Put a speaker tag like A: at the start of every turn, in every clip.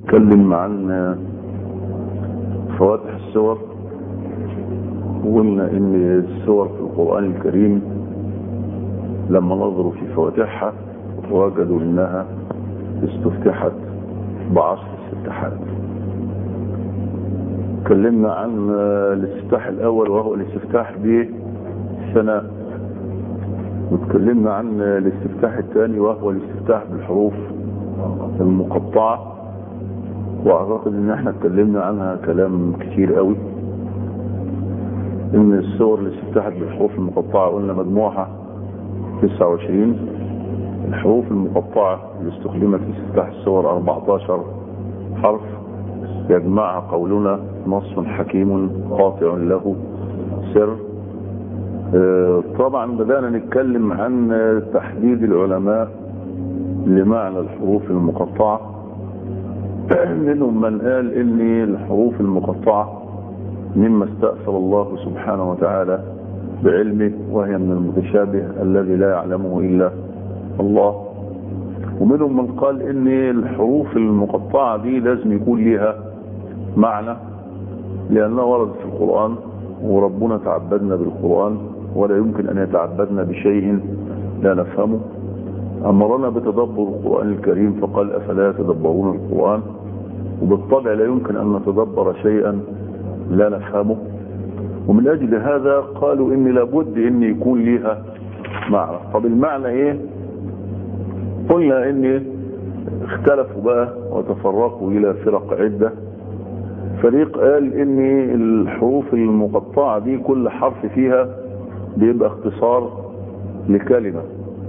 A: نتكلم عن فواتح السور وقلنا ان السور في القرآن الكريم لما نظروا في فواتحها وجدوا انها استفتحت بعشر استفتاحات تكلمنا عن الاستفتاح الاول وهو الاستفتاح بالثناء وتكلمنا عن الاستفتاح الثاني وهو الاستفتاح بالحروف المقطعة واعتقد ان احنا اتكلمنا عنها كلام كتير قوي ان الصور اللي استفتحت بالحروف المقطعة قلنا مجموعها 29 الحروف المقطعة اللي استخدمت في استفتاح الصور 14 حرف يجمعها قولنا نص حكيم قاطع له سر طبعا بدأنا نتكلم عن تحديد العلماء لمعنى الحروف المقطعة منهم من قال ان الحروف المقطعة مما استأثر الله سبحانه وتعالى بعلمه وهي من المتشابه الذي لا يعلمه إلا الله ومنهم من قال ان الحروف المقطعة دي لازم يكون لها معنى لأنها وردت في القرآن وربنا تعبدنا بالقرآن ولا يمكن أن يتعبدنا بشيء لا نفهمه أمرنا بتدبر القرآن الكريم فقال أفلا يتدبرون القرآن وبالطبع لا يمكن أن نتدبر شيئا لا نفهمه ومن أجل هذا قالوا إن لابد إن يكون لها معنى طب المعنى إيه قلنا إن اختلفوا بقى وتفرقوا إلى فرق عدة فريق قال إن الحروف المقطعة دي كل حرف فيها بيبقى اختصار لكلمة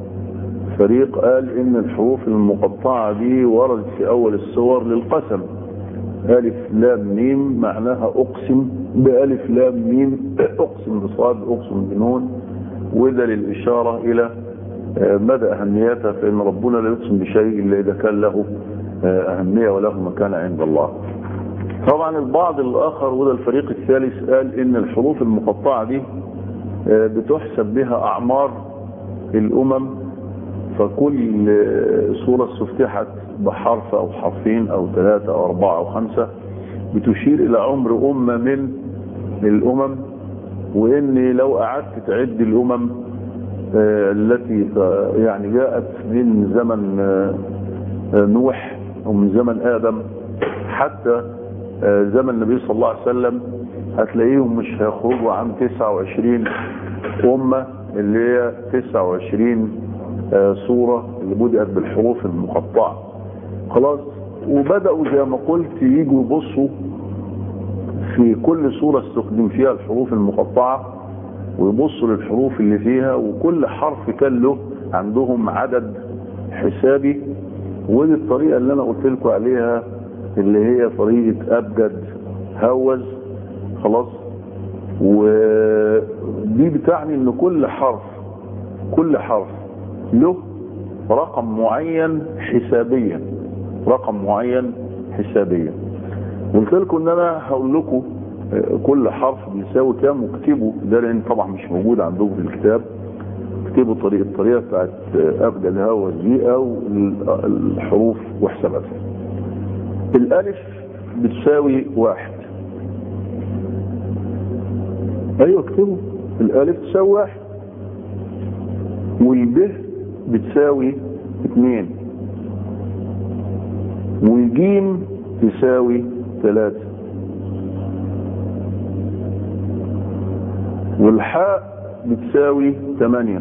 A: فريق قال ان الحروف المقطعة دي وردت في اول السور للقسم الف لام ميم معناها اقسم بالف لام ميم اقسم بصاد اقسم بنون وده للاشارة الى مدى اهميتها فان ربنا لا يقسم بشيء الا اذا كان له اهمية وله مكان عند الله طبعا البعض الاخر وده الفريق الثالث قال ان الحروف المقطعة دي بتحسب بها اعمار الامم فكل صورة استفتحت بحرف او حرفين او ثلاثة او اربعة او خمسة بتشير الى عمر امة من الامم وان لو قعدت تعد الامم التي يعني جاءت من زمن نوح ومن زمن ادم حتى زمن النبي صلى الله عليه وسلم هتلاقيهم مش هيخرجوا عن 29 امة اللي هي 29 صورة اللي بدأت بالحروف المقطعة خلاص وبدأوا زي ما قلت يجوا يبصوا في كل صورة استخدم فيها الحروف المقطعة ويبصوا للحروف اللي فيها وكل حرف كان له عندهم عدد حسابي ودي الطريقة اللي انا قلت لكم عليها اللي هي طريقة ابجد هوز خلاص ودي بتعني ان كل حرف كل حرف له رقم معين حسابيا رقم معين حسابيا قلت لكم ان انا هقول لكم كل حرف بيساوي كام واكتبوا ده لان طبعا مش موجود عندكم في الكتاب اكتبوا طريقه الطريقه بتاعت ابجد الهوى دي او الحروف وحساباتها الالف بتساوي واحد ايوه اكتبوا الالف تساوي واحد والب بتساوي اتنين والجيم تساوي تلاتة والحاء بتساوي تمانية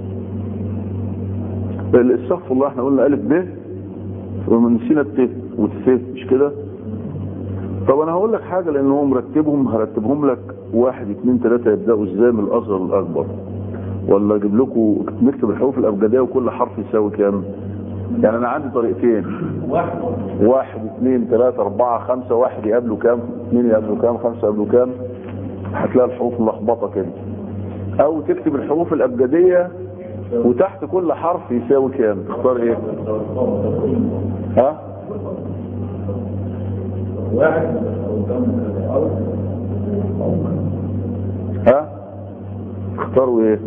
A: استغفر الله احنا قلنا الف ب ومن نسينا الت والث مش كده طب انا هقول لك حاجة لان هو مرتبهم هرتبهم لك واحد اتنين تلاتة يبدأوا ازاي من الاصغر للاكبر ولا اجيب لكم نكتب الحروف الابجديه وكل حرف يساوي كام يعني انا عندي طريقتين
B: واحد
A: واحد اثنين ثلاثة اربعة خمسة واحد يقابله كام اثنين يقابله كام خمسة يقابله كام هتلاقي الحروف ملخبطة كده او تكتب الحروف الابجدية وتحت كل حرف يساوي كام تختار ايه ها
B: واحد او كم او
A: ها اختاروا ايه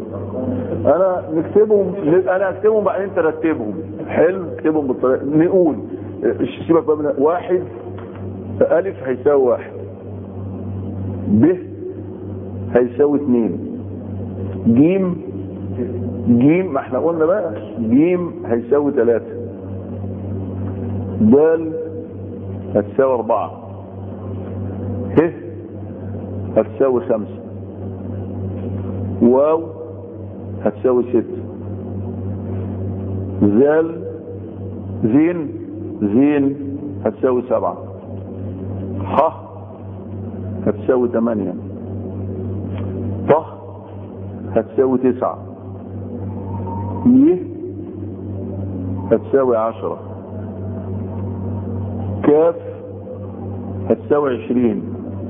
A: انا نكتبهم انا اكتبهم بعدين ترتبهم حلو اكتبهم بالطريقه نقول إيش سيبك بقى من واحد ألف هيساوي واحد ب هيساوي اتنين جيم جيم ما احنا قلنا بقى جيم هيساوي تلاتة دال هتساوي أربعة ه هتساوي خمسة واو هتساوي ستة زال زين زين هتساوي سبعة ح هتساوي ثمانية ط هتساوي تسعة ي هتساوي عشرة كاف هتساوي عشرين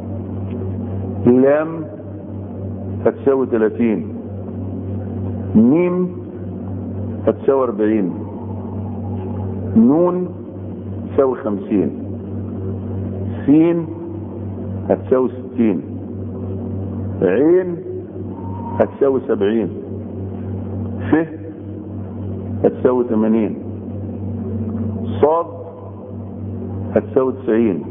A: لام هتساوي تلاتين ميم هتساوي اربعين نون تساوي خمسين سين هتساوي ستين عين هتساوي سبعين ف هتساوي ثمانين صاد هتساوي تسعين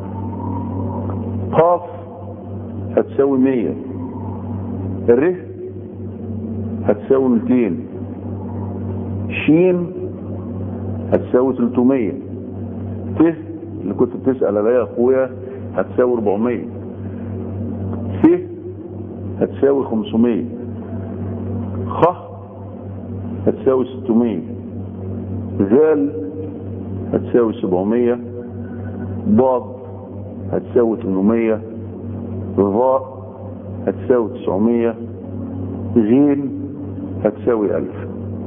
A: قاف هتساوي مية ر هتساوي ميتين شين هتساوي 300 ت اللي كنت بتسأل عليها يا اخويا هتساوي 400 ث هتساوي 500 خ هتساوي 600 ذال هتساوي 700 ضاد هتساوي 800 ظاء هتساوي 900 غين هتساوي 1000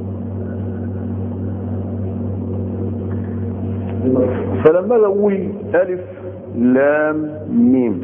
A: فلما اقول الف لام ميم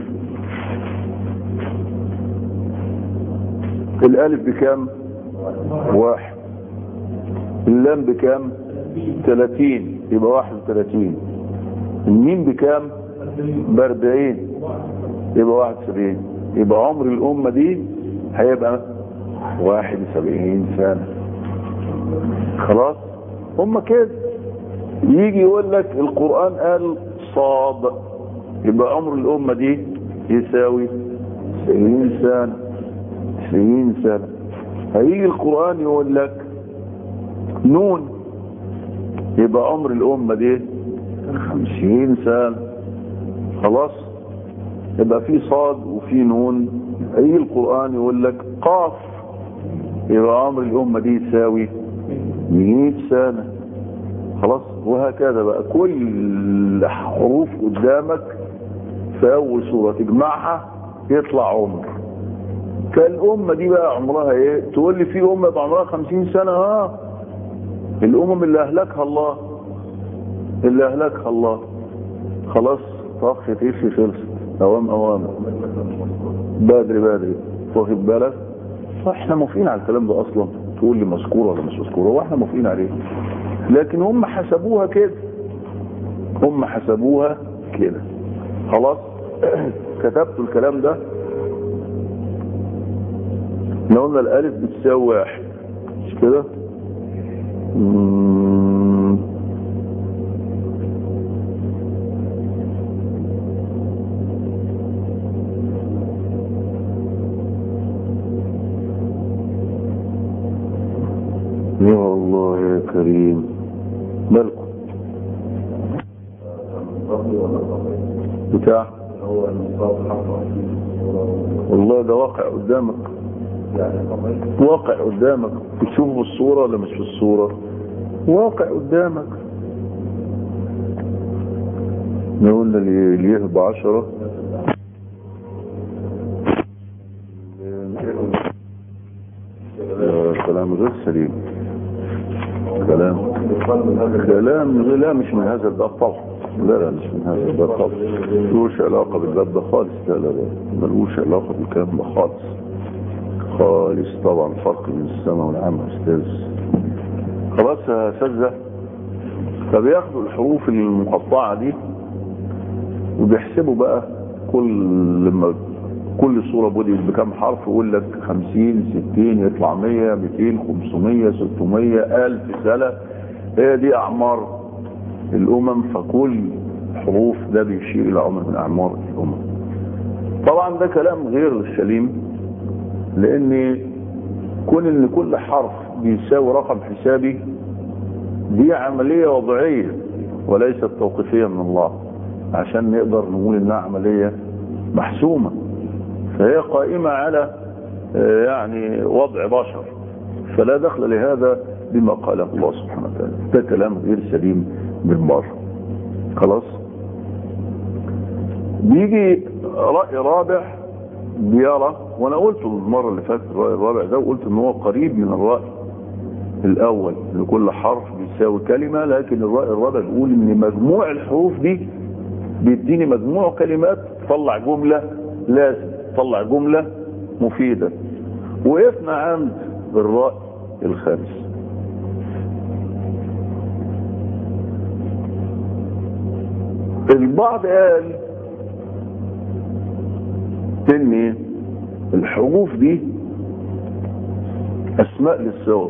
A: الالف بكام واحد اللام بكام ثلاثين يبقى واحد وثلاثين الميم بكام باربعين يبقى واحد وسبعين يبقى عمر الامة دي هيبقى واحد وسبعين سنة خلاص هم كده يجي يقول لك القرآن قال صاد يبقى عمر الأمة دي يساوي سنين سنة سنين سنة هيجي القرآن يقول لك نون يبقى عمر الأمة دي خمسين سنة خلاص يبقى في صاد وفي نون هيجي القرآن يقول لك قاف يبقى عمر الأمة دي يساوي مئة سنة خلاص وهكذا بقى كل حروف قدامك في اول سورة تجمعها يطلع عمر كان الامة دي بقى عمرها ايه تقول لي في امة يبقى عمرها خمسين سنة ها الامم اللي اهلكها الله اللي اهلكها الله خلاص طخ تيشي خلصت اوام اوام بدري بدري واخد بالك فاحنا موافقين على الكلام ده اصلا تقول لي مذكوره ولا مش مذكوره واحنا موافقين عليه لكن هم حسبوها كده هم حسبوها كده خلاص كتبت الكلام ده احنا قلنا الالف بتساوي واحد مش كده مم. يا الله يا كريم مالكم بتاع
B: هو المصاب حقه
A: والله ده واقع قدامك
B: يعني طبيعي
A: واقع قدامك بتشوفه بالصورة ولا مش بالصورة واقع قدامك نقول اللي اللي يهب عشرة آه، كلام غير سليم كلام
B: يقال من هذا
A: كلام لا مش من هذا الباب طبعا لا لا مش من هذا الباب طبعا ملوش علاقة بالباب ده خالص لا لا لا ملوش علاقة بالكلام ده خالص خالص طبعا فرق من السماء والعام يا استاذ خلاص يا اساتذه فبياخدوا الحروف المقطعة دي وبيحسبوا بقى كل لما كل صورة بدأت بكام حرف يقول لك 50 60 يطلع 100 200 500 600 1000 سنة هي دي أعمار الامم فكل حروف ده بيشير الى عمر من اعمار الامم طبعا ده كلام غير سليم لان كون ان كل حرف بيساوي رقم حسابي دي عملية وضعية وليست توقيفية من الله عشان نقدر نقول انها عملية محسومة فهي قائمة على آه، يعني وضع بشر فلا دخل لهذا بما قاله الله سبحانه وتعالى ده كلام غير سليم بالمرة خلاص بيجي رأي رابع بيرى وانا قلت المرة اللي فاتت الرأي الرابع ده وقلت ان هو قريب من الرأي الاول لكل حرف بيساوي كلمة لكن الرأي الرابع بيقول ان مجموع الحروف دي بيديني مجموع كلمات تطلع جملة لازم تطلع جملة مفيدة وقفنا عند الرأي الخامس البعض قال ان الحروف دي اسماء للصور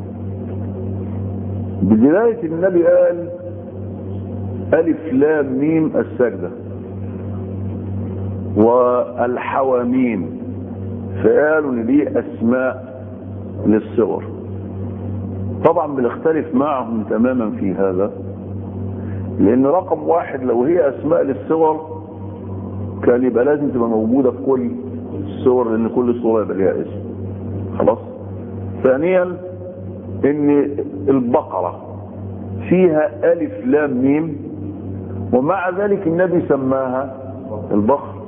A: بداية النبي قال ألف لام ميم السجدة والحواميم فقالوا ان دي أسماء للصور طبعا بنختلف معهم تماما في هذا لأن رقم واحد لو هي أسماء للصور كان يبقى لازم تبقى موجودة في كل الصور لأن كل صورة يبقى ليها اسم خلاص ثانيا ان البقرة فيها ألف لام ميم ومع ذلك النبي سماها البقرة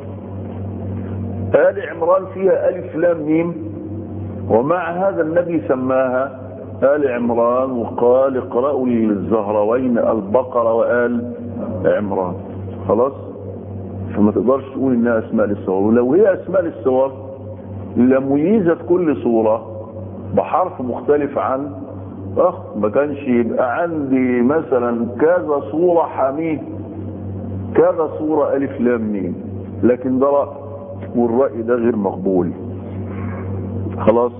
A: آل عمران فيها ألف لام ميم ومع هذا النبي سماها آل عمران وقال اقرأوا الزهروين البقرة وآل عمران خلاص فما تقدرش تقول انها اسماء للصور ولو هي اسماء للصور لميزت كل صورة بحرف مختلف عن اخ ما كانش يبقى عندي مثلا كذا صورة حميد كذا صورة الف لام ميم لكن ده رأي والرأي ده غير مقبول خلاص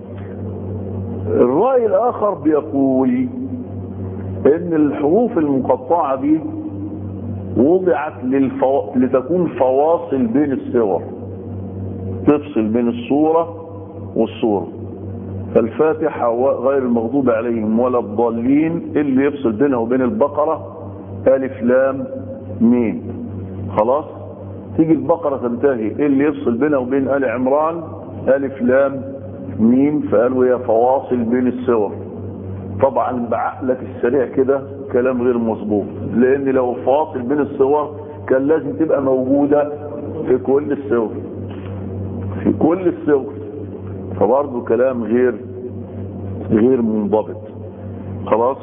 A: الرأي الاخر بيقول ان الحروف المقطعة دي وضعت للفو... لتكون فواصل بين الصور تفصل بين الصورة والصورة فالفاتحة غير المغضوب عليهم ولا الضالين اللي يفصل بينها وبين البقرة ألف لام ميم خلاص تيجي البقرة تنتهي اللي يفصل بينها وبين آل عمران ألف لام ميم فقالوا هي فواصل بين السور طبعا بعقلك السريع كده كلام غير مظبوط لان لو فاصل بين الصور كان لازم تبقى موجودة في كل الصور في كل الصور فبرضه كلام غير غير منضبط خلاص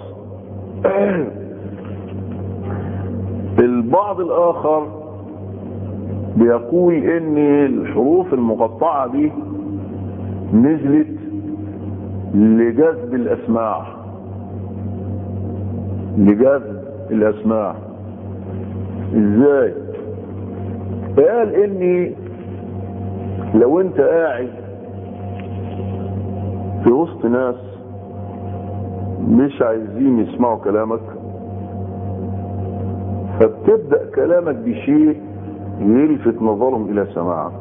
A: البعض الاخر بيقول ان الحروف المقطعة دي نزلت لجذب الاسماع لجذب الاسماع ازاي قال اني لو انت قاعد في وسط ناس مش عايزين يسمعوا كلامك فبتبدأ كلامك بشيء يلفت نظرهم الى سماعك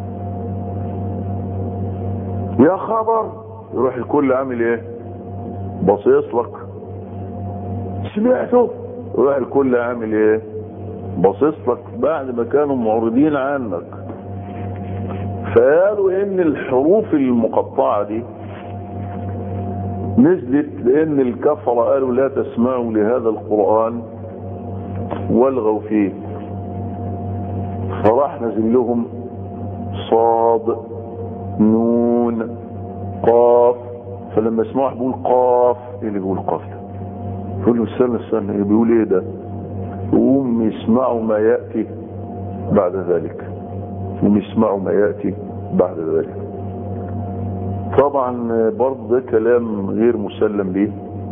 A: يا خبر يروح الكل عامل ايه باصص لك سمعته يروح الكل عامل ايه باصص لك بعد ما كانوا معرضين عنك فقالوا ان الحروف المقطعة دي نزلت لان الكفرة قالوا لا تسمعوا لهذا القرآن والغوا فيه فراح نزل لهم صاد نون قاف فلما يسمعوا بيقول قاف ايه اللي بيقول قاف ده يقول له استنى استنى بيقول ايه ده يقوم يسمعوا ما يأتي بعد ذلك يقوم يسمعوا ما يأتي بعد ذلك طبعا برضه ده كلام غير مسلم به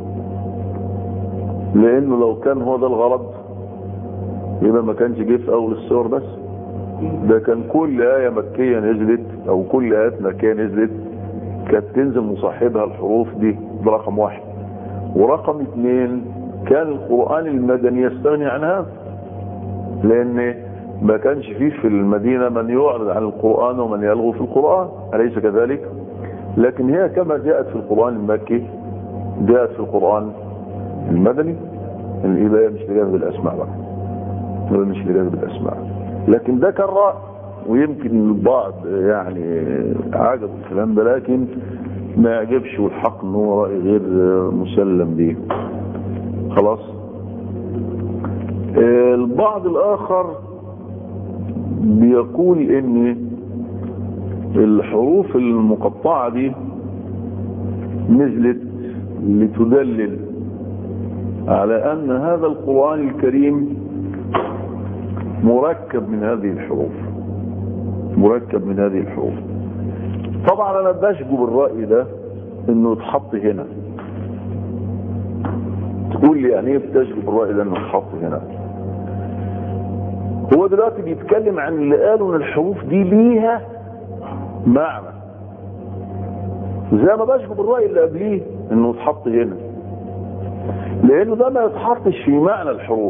A: لانه لو كان هو ده الغرض يبقى ما كانش جه في اول السور بس ده كان كل آية مكية نزلت او كل آيات مكية نزلت كانت تنزل مصاحبها الحروف دي برقم واحد ورقم اتنين كان القرآن المدني يستغني عن هذا لأن ما كانش فيه في المدينة من يعرض عن القرآن ومن يلغو في القرآن أليس كذلك لكن هي كما جاءت في القرآن المكي جاءت في القرآن المدني الإباية مش لجانب الأسماء بقى مش لجانب الأسماء لكن ده كان رأي ويمكن البعض يعني عجب الكلام ده لكن ما يعجبش والحق ان هو رأي غير مسلم به خلاص البعض الآخر بيقول ان الحروف المقطعة دي نزلت لتدلل على ان هذا القرآن الكريم مركب من هذه الحروف مركب من هذه الحروف طبعا انا بشجب الرأي ده انه يتحط هنا تقول لي يعني ايه بتشجب الرأي ده انه يتحط هنا هو دلوقتي بيتكلم عن اللي قالوا ان الحروف دي ليها معنى زي ما بشجب الرأي اللي قبليه انه يتحط هنا لانه ده ما يتحطش في معنى الحروف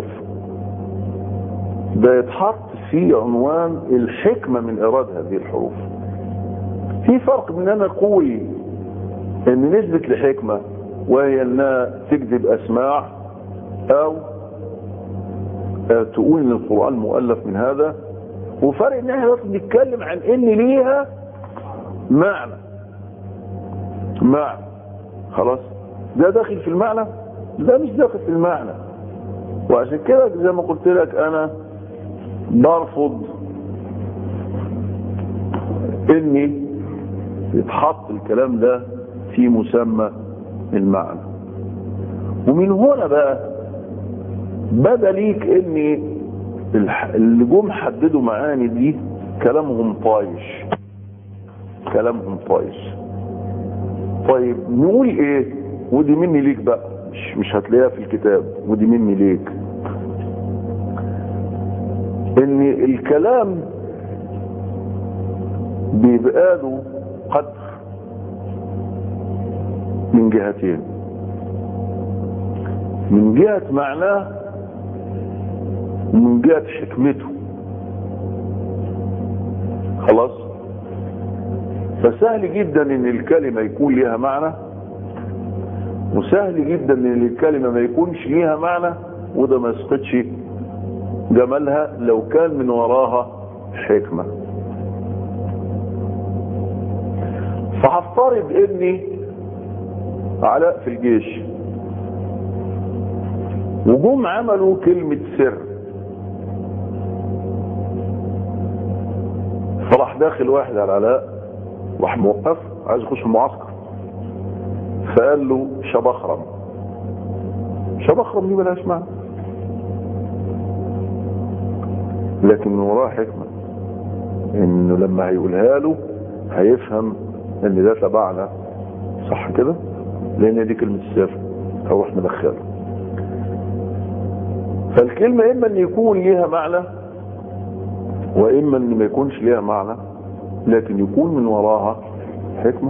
A: ده يتحط في عنوان الحكمة من إراد هذه الحروف في فرق من أن أقول أن نثبت لحكمة وهي أنها تكذب أسماع أو تقول أن القرآن مؤلف من هذا وفرق أن احنا بنتكلم عن أن ليها معنى معنى خلاص ده داخل في المعنى ده مش داخل في المعنى وعشان كده زي ما قلت لك أنا برفض اني يتحط الكلام ده في مسمى المعنى ومن هنا بقى بدا ليك ان اللي جم حددوا معاني دي كلامهم طايش كلامهم طايش طيب نقول ايه ودي مني ليك بقى مش, مش هتلاقيها في الكتاب ودي مني ليك ان الكلام بيبقى له قدر من جهتين من جهة معناه ومن جهة حكمته خلاص فسهل جدا ان الكلمة يكون ليها معنى وسهل جدا ان الكلمة ما يكونش ليها معنى وده ما يسقطش جمالها لو كان من وراها حكمة فهفترض اني علاء في الجيش وجم عملوا كلمة سر فراح داخل واحد على علاء راح موقف عايز يخش المعسكر فقال له شبخرم شبخرم دي ملهاش معنى لكن من وراها حكمة انه لما هيقولها له هيفهم ان ده تبعنا صح كده لان دي كلمة السر هروح مدخله فالكلمة اما ان يكون ليها معنى واما ان ما يكونش ليها معنى لكن يكون من وراها حكمة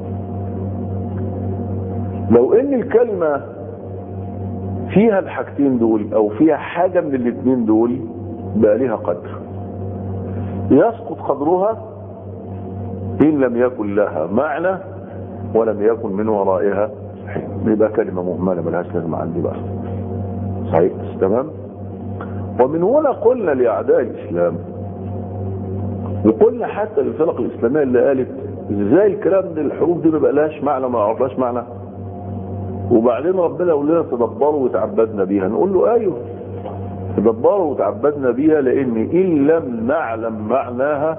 A: لو ان الكلمة فيها الحاجتين دول او فيها حاجة من الاثنين دول بقى ليها قدر يسقط قدرها ان لم يكن لها معنى ولم يكن من ورائها حكمة يبقى كلمة مهملة ملهاش لازمة عندي بقى صحيح تمام ومن هنا قلنا لأعداء الإسلام وقلنا حتى للفرق الإسلامية اللي قالت ازاي الكلام ده الحروف دي ما بقالهاش معنى ما عرفهاش معنى وبعدين ربنا يقول لنا تدبروا وتعبدنا بيها نقول له ايوه تدبروا وتعبدنا بيها لان ان لم نعلم معناها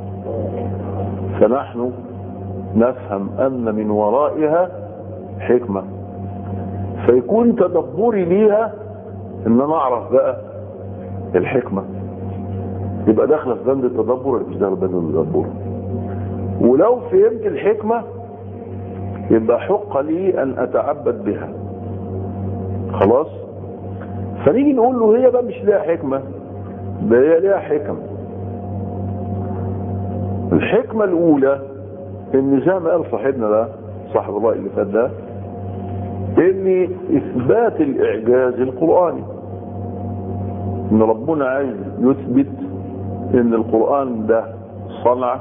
A: فنحن نفهم ان من ورائها حكمة فيكون تدبري ليها ان انا اعرف بقى الحكمة يبقى داخله في بند التدبر ولا مش داخله في بند التدبر ولو فهمت الحكمة يبقى حق لي ان اتعبد بها خلاص فنيجي نقول له هي بقى مش ليها حكمة ده هي ليها حكم الحكمة الاولى ان زي ما قال صاحبنا ده صاحب الرأي اللي فات ده ان اثبات الاعجاز القرآني ان ربنا عايز يثبت ان القرآن ده صنعة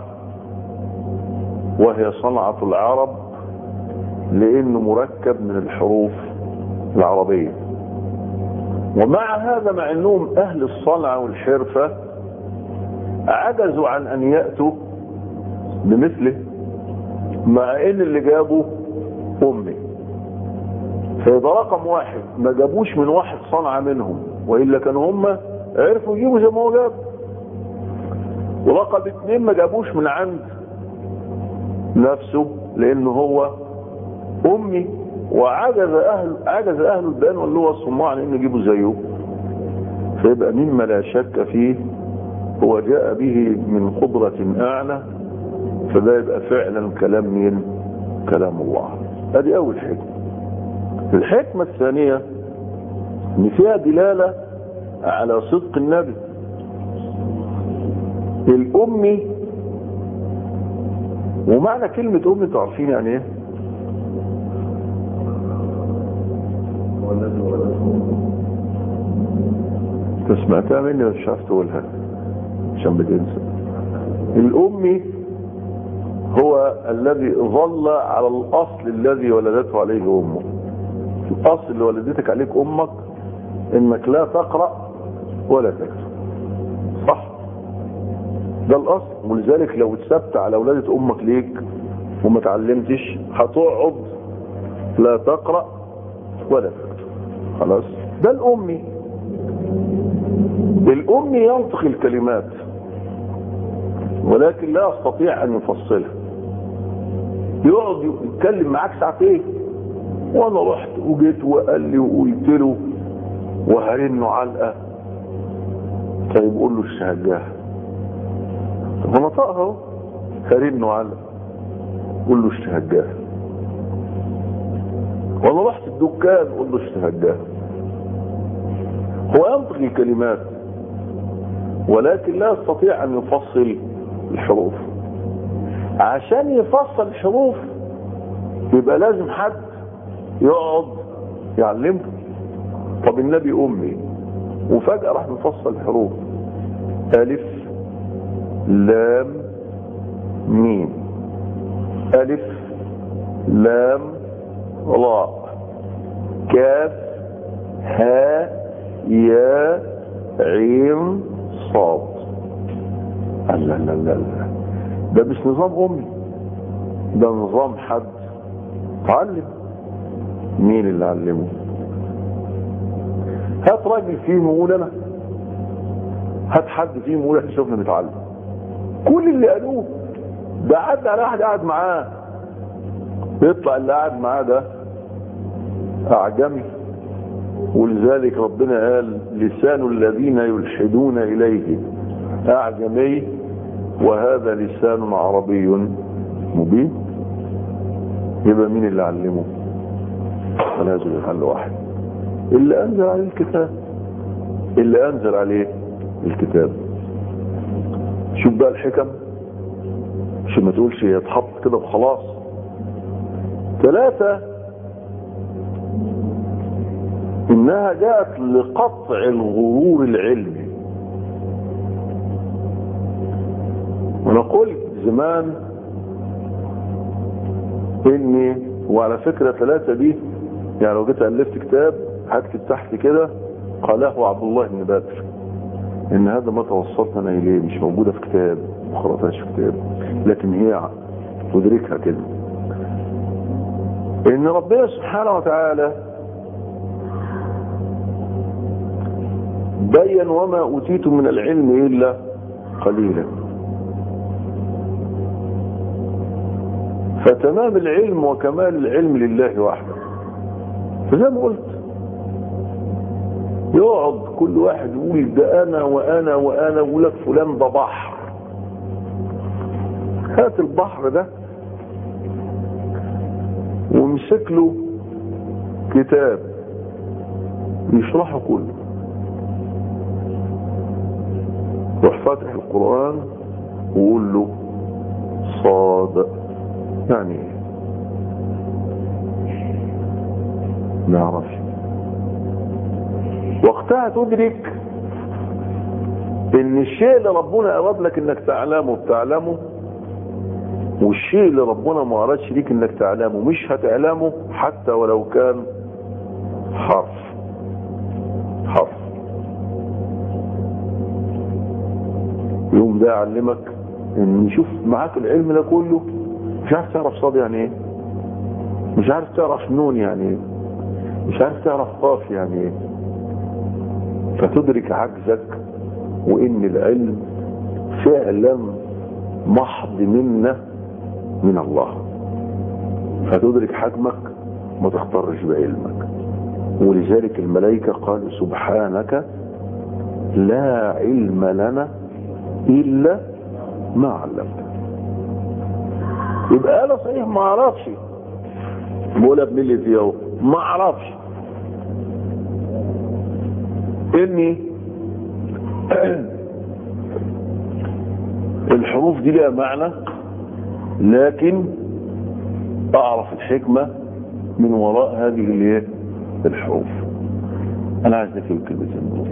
A: وهي صنعة العرب لانه مركب من الحروف العربية ومع هذا مع انهم اهل الصنعة والحرفة عجزوا عن ان يأتوا بمثله مع ان اللي جابوا امي فده رقم واحد ما جابوش من واحد صنعة منهم والا كانوا هم عرفوا يجيبوا زي ما هو جاب ورقم اتنين ما جابوش من عند نفسه لانه هو امي وعجز اهل عجز اهل البيان واللغه الصماء عن انه يجيبوا زيه فيبقى مما لا شك فيه هو جاء به من قدرة اعلى فده يبقى فعلا كلام مين كلام الله ادي اول حكمة الحكمة الثانية ان فيها دلالة على صدق النبي الامي ومعنى كلمة امي تعرفين يعني ايه
B: هو الذي ولده
A: انت سمعتها مني بس مش عارف تقولها عشان بتنسى الامي هو الذي ظل على الاصل الذي ولدته عليه امه الاصل اللي ولدتك عليك امك انك لا تقرا ولا تكتب صح ده الاصل ولذلك لو اتثبت على ولاده امك ليك وما تعلمتش هتقعد لا تقرا ولا تكتب خلاص ده الامي الامي ينطق الكلمات ولكن لا يستطيع ان يفصلها يقعد يتكلم معاك ساعتين وانا رحت وجيت وقال لي وقلت له وهرنه علقه طيب قول له الشهجاه هو نطقها اهو هرنه علقه قول له الشهجاه وانا رحت الدكان قول له الشهجاه هو ينطق الكلمات ولكن لا يستطيع ان يفصل الحروف عشان يفصل الحروف يبقى لازم حد يقعد يعلمه طب النبي امي وفجأة راح مفصل الحروف الف لام ميم الف لام راء كاف ها يا عين صاد لا لا لا لا ده مش نظام امي ده نظام حد تعلم مين اللي علمه هات راجل فيهم يقول انا هات حد فيهم يقول احنا شفنا بيتعلم كل اللي قالوه ده عدى على واحد قاعد معاه يطلع اللي قاعد معاه ده اعجمي ولذلك ربنا قال لسان الذين يلحدون اليه اعجمي وهذا لسان عربي مبين يبقى مين اللي علمه لازم يحل واحد اللي انزل عليه الكتاب اللي انزل عليه الكتاب شوف بقى الحكم عشان ما تقولش هي اتحط كده وخلاص ثلاثة انها جاءت لقطع الغرور العلمي وانا قلت زمان اني وعلى فكرة ثلاثة دي يعني لو جيت الفت كتاب هكتب تحت كده قاله عبد الله بن بدر ان هذا ما توصلت انا اليه مش موجودة في كتاب ما قرأتهاش في كتاب لكن هي تدركها كده ان ربنا سبحانه وتعالى بين وما اوتيتم من العلم الا قليلا فتمام العلم وكمال العلم لله وحده فزي ما قلت يقعد كل واحد يقول ده انا وانا وانا يقول لك فلان ده بحر هات البحر ده وامسك له كتاب يشرحه كله روح فاتح القرآن وقول له صاد يعني ايه ما يعرفش وقتها تدرك ان الشيء اللي ربنا اراد لك انك تعلمه بتعلمه والشيء اللي ربنا ما ارادش ليك انك تعلمه مش هتعلمه حتى ولو كان حرف حرف يوم ده يعلمك ان شوف معاك العلم ده كله مش عارف تعرف صاد يعني ايه مش عارف تعرف نون يعني ايه مش عارف تعرف قاف يعني ايه فتدرك عجزك وان العلم فعلا محض منه من الله فتدرك حجمك ما تختارش بعلمك ولذلك الملائكة قالوا سبحانك لا علم لنا إلا ما علمتنا يبقى أنا صحيح ما أعرفش بقول ابن اللي فيه اهو ما أعرفش إني الحروف دي لها معنى لكن أعرف الحكمة من وراء هذه الايه الحروف أنا عايز أكتب الكلمتين دول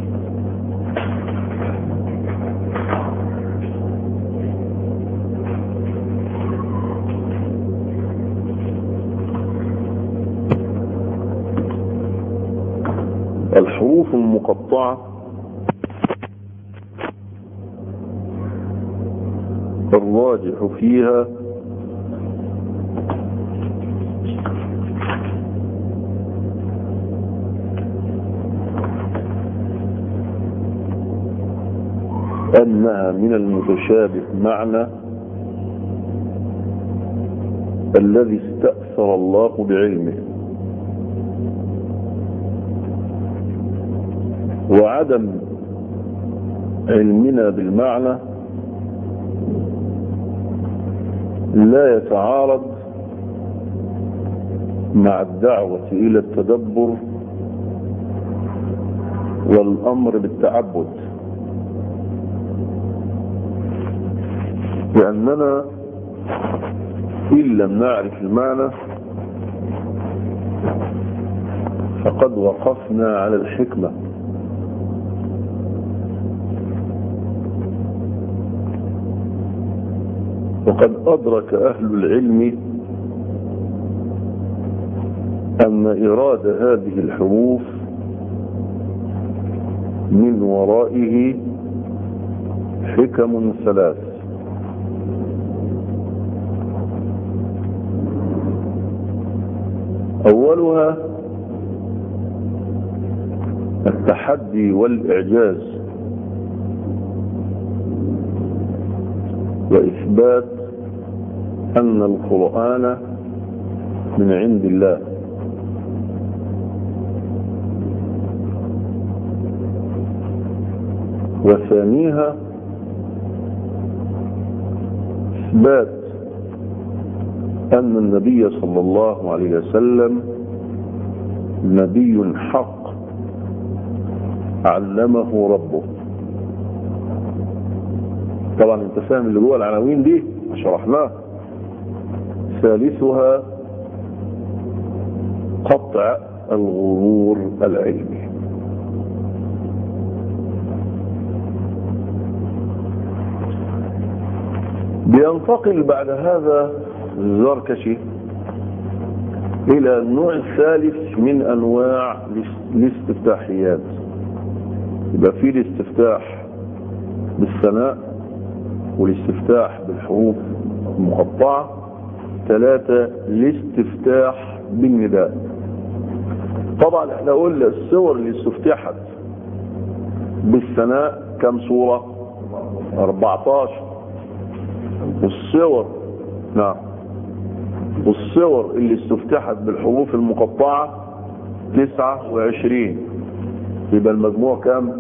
A: الحروف المقطعة الراجح فيها أنها من المتشابه معنى الذي استأثر الله بعلمه وعدم علمنا بالمعنى لا يتعارض مع الدعوة إلى التدبر والأمر بالتعبد لأننا إن لم نعرف المعنى فقد وقفنا على الحكمة وقد أدرك أهل العلم أن إراد هذه الحروف من ورائه حكم ثلاث أولها التحدي والإعجاز وإثبات أن القرآن من عند الله وثانيها إثبات أن النبي صلى الله عليه وسلم نبي حق علمه ربه طبعا انت فاهم اللي جوه العناوين دي شرحناها ثالثها قطع الغرور العلمي بينتقل بعد هذا الزركشي الى النوع الثالث من انواع الاستفتاحيات يبقى في الاستفتاح بالثناء والاستفتاح بالحروف المقطعة ثلاثة الاستفتاح بالنداء طبعا احنا قلنا الصور اللي استفتحت بالثناء كم صورة 14 والصور نعم والصور اللي استفتحت بالحروف المقطعة 29 يبقى المجموع كام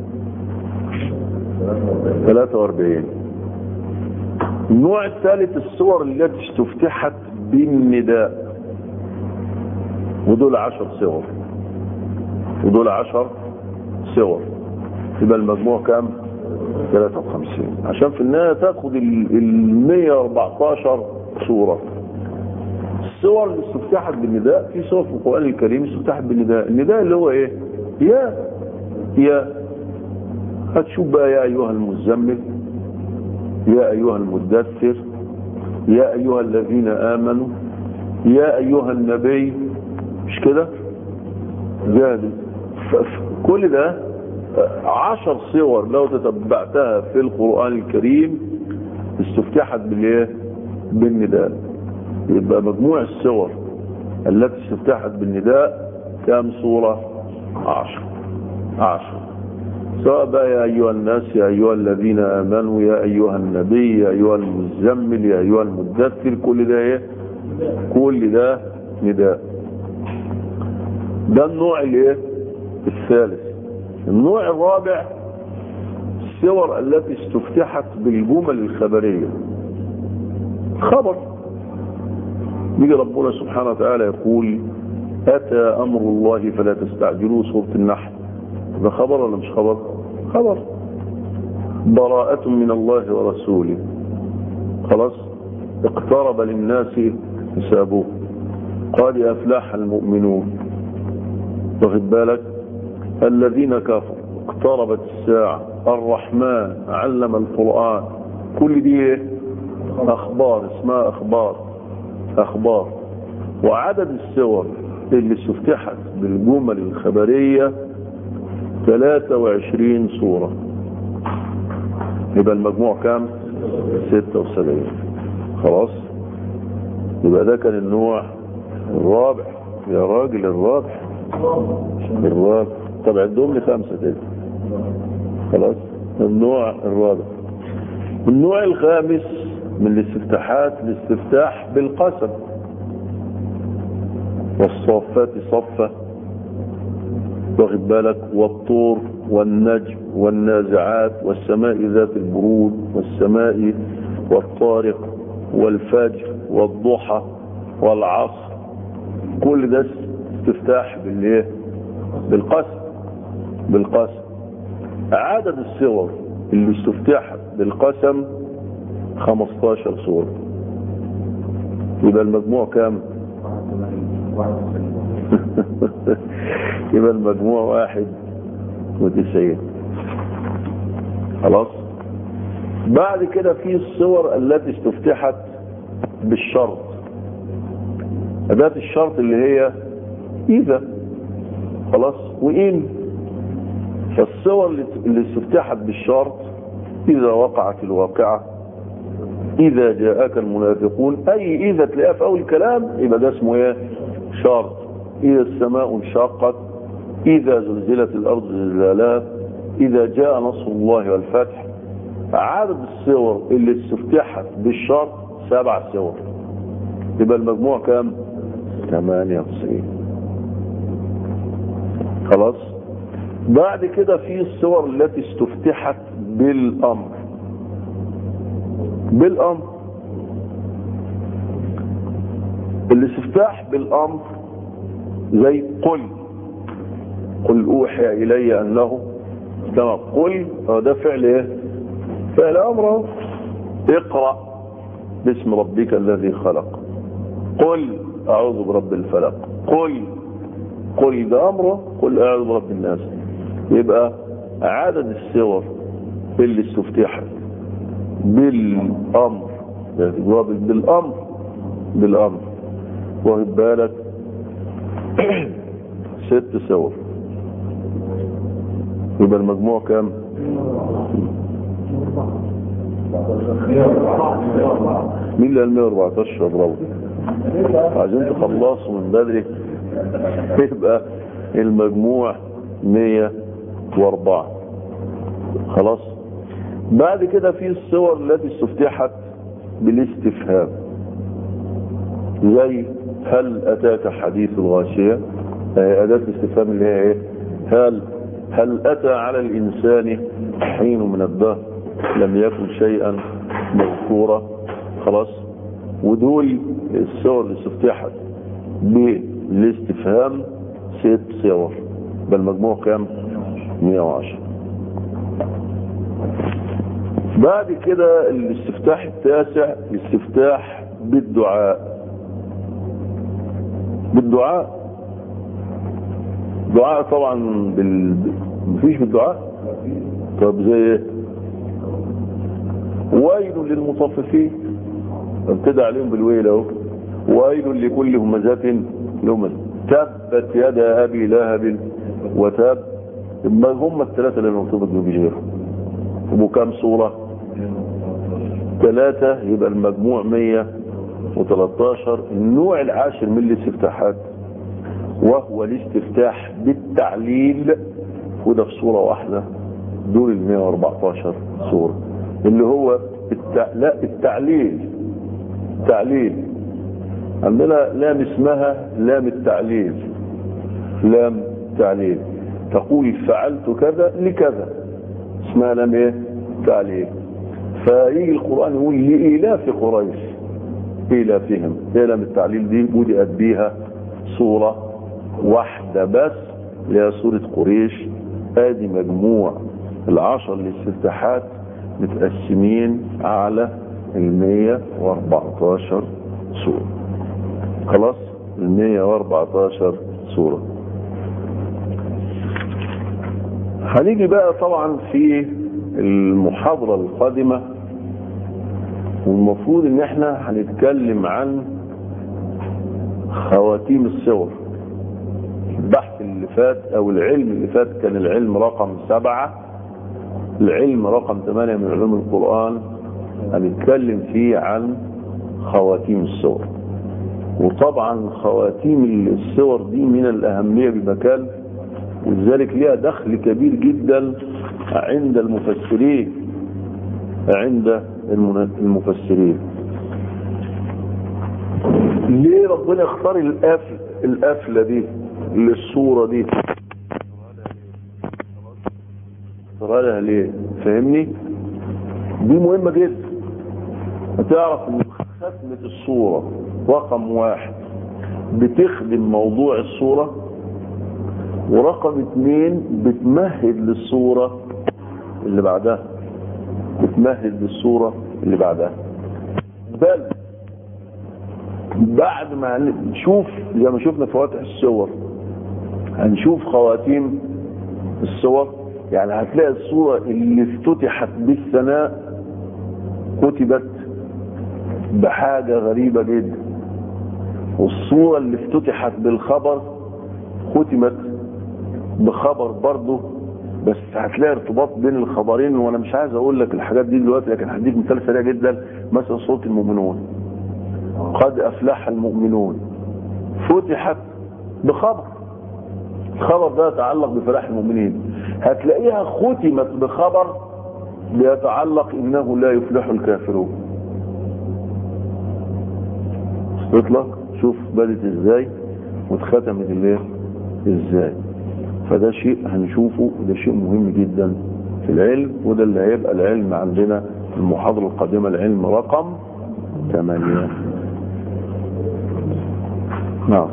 A: 43 النوع الثالث الصور التي استفتحت بالنداء ودول عشر صور ودول عشر صور يبقى المجموع كام 53 عشان في النهاية تاخد ال 114 صورة الصور اللي استفتحت بالنداء في صور في القرآن الكريم استفتحت بالنداء النداء اللي هو ايه يا يا هتشوف بقى يا ايها المزمل يا ايها المدثر يا ايها الذين امنوا يا ايها النبي مش كده جاد كل ده عشر صور لو تتبعتها في القرآن الكريم استفتحت بالايه بالنداء يبقى مجموع الصور التي استفتحت بالنداء كام صورة عشر عشر سواء بقى يا أيها الناس يا أيها الذين آمنوا يا أيها النبي يا أيها المزمل يا أيها المدثر كل ده إيه كل ده نداء ده النوع الايه الثالث النوع الرابع الصور التي استفتحت بالجمل الخبرية خبر يجي ربنا سبحانه وتعالى يقول أتى أمر الله فلا تستعجلوا سورة النحل ده خبر ولا مش خبر خبر براءة من الله ورسوله خلاص اقترب للناس حسابه قال أفلاح المؤمنون واخد بالك الذين كفروا اقتربت الساعة الرحمن علم القرآن كل دي ايه اخبار اسمها اخبار اخبار وعدد السور اللي استفتحت بالجمل الخبرية 23 سورة يبقى المجموع كام 76 خلاص يبقى ده كان النوع الرابع يا راجل الرابع الرابع طب عدهم لي خمسة كده خلاص النوع الرابع النوع الخامس من الاستفتاحات الاستفتاح بالقسم والصافات صفة واخد بالك والطور والنجم والنازعات والسماء ذات البرود والسماء والطارق والفجر والضحى والعصر كل ده استفتاح بالايه بالقسم بالقسم عدد الصور اللي استفتحت بالقسم 15 صورة يبقى المجموع كام يبقى المجموع واحد وتسعين خلاص بعد كده في الصور التي استفتحت بالشرط أداة الشرط اللي هي إذا خلاص وإن فالصور اللي استفتحت بالشرط إذا وقعت الواقعة إذا جاءك المنافقون أي إذا تلاقيها في أول الكلام يبقى ده اسمه إيه شرط إذا السماء انشقت إذا زلزلت الأرض زلزالها إذا جاء نصر الله والفتح عدد الصور اللي استفتحت بالشرط سبع صور يبقى المجموع كام 98 خلاص بعد كده في الصور التي استفتحت بالأمر بالأمر الاستفتاح بالأمر زي قل قل أوحي إلي أنه تمام قل ده فعل ايه فعل أمر اقرأ باسم ربك الذي خلق قل أعوذ برب الفلق قل قل ده أمره قل أعوذ برب الناس يبقى عدد السور اللي استفتحت بالأمر بالأمر بالأمر واخد بالك ست سور يبقى المجموع كام مين اللي قال 114 برافو عايزين تخلصوا من بدري يبقى المجموع 104 خلاص بعد كده في الصور التي استفتحت بالاستفهام زي هل اتاك حديث الغاشية اداة الاستفهام اللي هي ايه هل هل اتى على الانسان حين من الدهر لم يكن شيئا مذكورا خلاص ودول الصور اللي استفتحت بالاستفهام ست صور بل مجموع كام 110 بعد كده الاستفتاح التاسع الاستفتاح بالدعاء بالدعاء دعاء طبعا بال... مفيش بالدعاء طب زي ايه ويل للمطففين ابتدى عليهم بالويل اهو ويل لكل همزة لمز تبت يد ابي لهب وتاب ما هم الثلاثة اللي مكتوبة بجيرهم ابو كام صورة ثلاثة يبقى المجموع 113 النوع العاشر من الاستفتاحات وهو الاستفتاح بالتعليل وده في صورة واحدة دول ال 114 صورة اللي هو التع... لا التعليل تعليل عندنا لام اسمها لام التعليل لام تعليل تقول فعلت كذا لكذا اسمها لام ايه تعليل فيجي القرآن يقول لإيلاف قريش إيلافهم هي لام التعليل دي بدأت بيها صورة واحدة بس اللي هي سورة قريش ادي مجموع العشر الاستفتاحات متقسمين على المية واربعتاشر سورة خلاص المية واربعتاشر سورة هنيجي بقى طبعا في المحاضرة القادمة والمفروض ان احنا هنتكلم عن خواتيم الصور البحث اللي فات او العلم اللي فات كان العلم رقم سبعة العلم رقم ثمانية من علوم القرآن هنتكلم فيه عن خواتيم الصور وطبعا خواتيم الصور دي من الأهمية بمكان ولذلك ليها دخل كبير جدا عند المفسرين عند المفسرين ليه ربنا اختار القفل القفله دي للصوره دي اختارها ليه فاهمني دي مهمه جدا هتعرف ان ختمه الصوره رقم واحد بتخدم موضوع الصوره ورقم اتنين بتمهد للصوره اللي بعدها بتمهد للصوره اللي بعدها بل بعد ما نشوف زي ما شفنا فواتح الصور هنشوف خواتيم الصور يعني هتلاقي الصورة اللي افتتحت بالثناء كتبت بحاجة غريبة جدا والصورة اللي افتتحت بالخبر ختمت بخبر برضه بس هتلاقي ارتباط بين الخبرين وانا مش عايز اقول لك الحاجات دي دلوقتي لكن هديك مثال سريع جدا مثلا صوت المؤمنون قد افلح المؤمنون فتحت بخبر الخبر ده يتعلق بفلاح المؤمنين هتلاقيها ختمت بخبر بيتعلق انه لا يفلح الكافرون اطلق شوف بدت ازاي واتختمت الايه ازاي فده شيء هنشوفه ده شيء مهم جدا في العلم وده اللي هيبقى العلم عندنا المحاضرة القادمة العلم رقم 8 نعم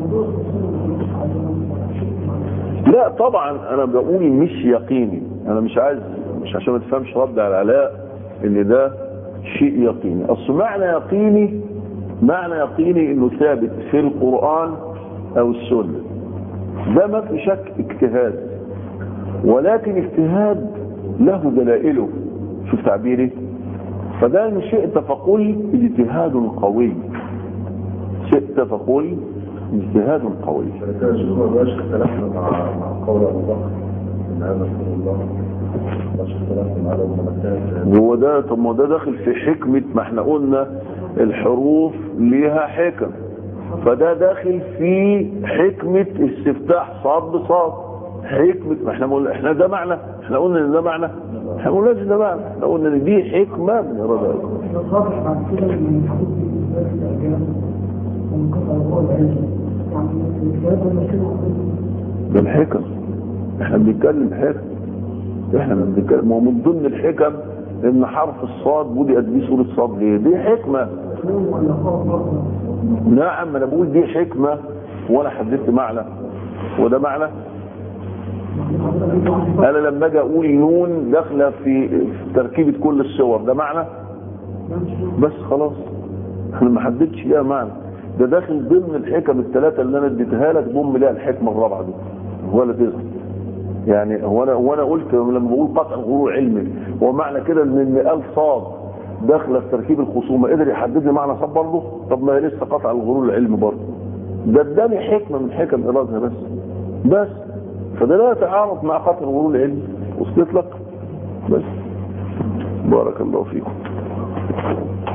A: لا طبعا انا بقول مش يقيني انا مش عايز مش عشان ما تفهمش رد على العلاء ان ده شيء يقيني اصل معنى يقيني معنى يقيني انه ثابت في القرآن او السنة ده ما في شك اجتهاد ولكن اجتهاد له دلائله شوف تعبيري فده ان شئت فقل اجتهاد قوي شئت فقل اجتهاد قوي
B: فكده شوف ما بقاش اختلفنا مع مع قول ابو بكر ان هذا رسول الله ما بقاش اختلفنا مع لو ما
A: هو ده طب ما ده داخل في حكمة ما احنا قلنا الحروف ليها حكم فده داخل في حكمة استفتاح صاد بصاد حكمة ما احنا قلنا احنا ده معنى احنا قلنا ان ده معنى احنا ما قلناش ده معنى احنا قلنا ان دي حكمة من إرادة الله
C: صافح بعد كده من حدود الأجيال ومنقطع القوى العلم يعني الكتاب ولا كده
A: ده الحكم احنا بنتكلم حكم احنا بنتكلم هو من ضمن الحكم ان حرف الصاد بدأت بيه سورة صاد ليه دي حكمة
C: نوم ولا خوف برضه
A: نعم انا بقول دي حكمة وانا حددت معنى وده معنى انا لما اجي اقول نون داخله في في تركيبه كل الصور ده معنى بس خلاص انا ما حددتش ليها معنى ده داخل ضمن الحكم الثلاثه اللي انا اديتها لك ضم لها الحكمه الرابعه دي ولا تزهق يعني هو انا وانا قلت لما بقول قطع الغرور علمي هو معنى كده ان ان قال صاد داخله في تركيب الخصومه قدر يحدد لي معنى صاد برضه طب ما هي لسه قطع الغرور العلمي برضه ده اداني حكمه من حكم ارادها بس بس فده لا يتعارض مع قطع الغرور العلمي وصلت لك بس بارك الله فيكم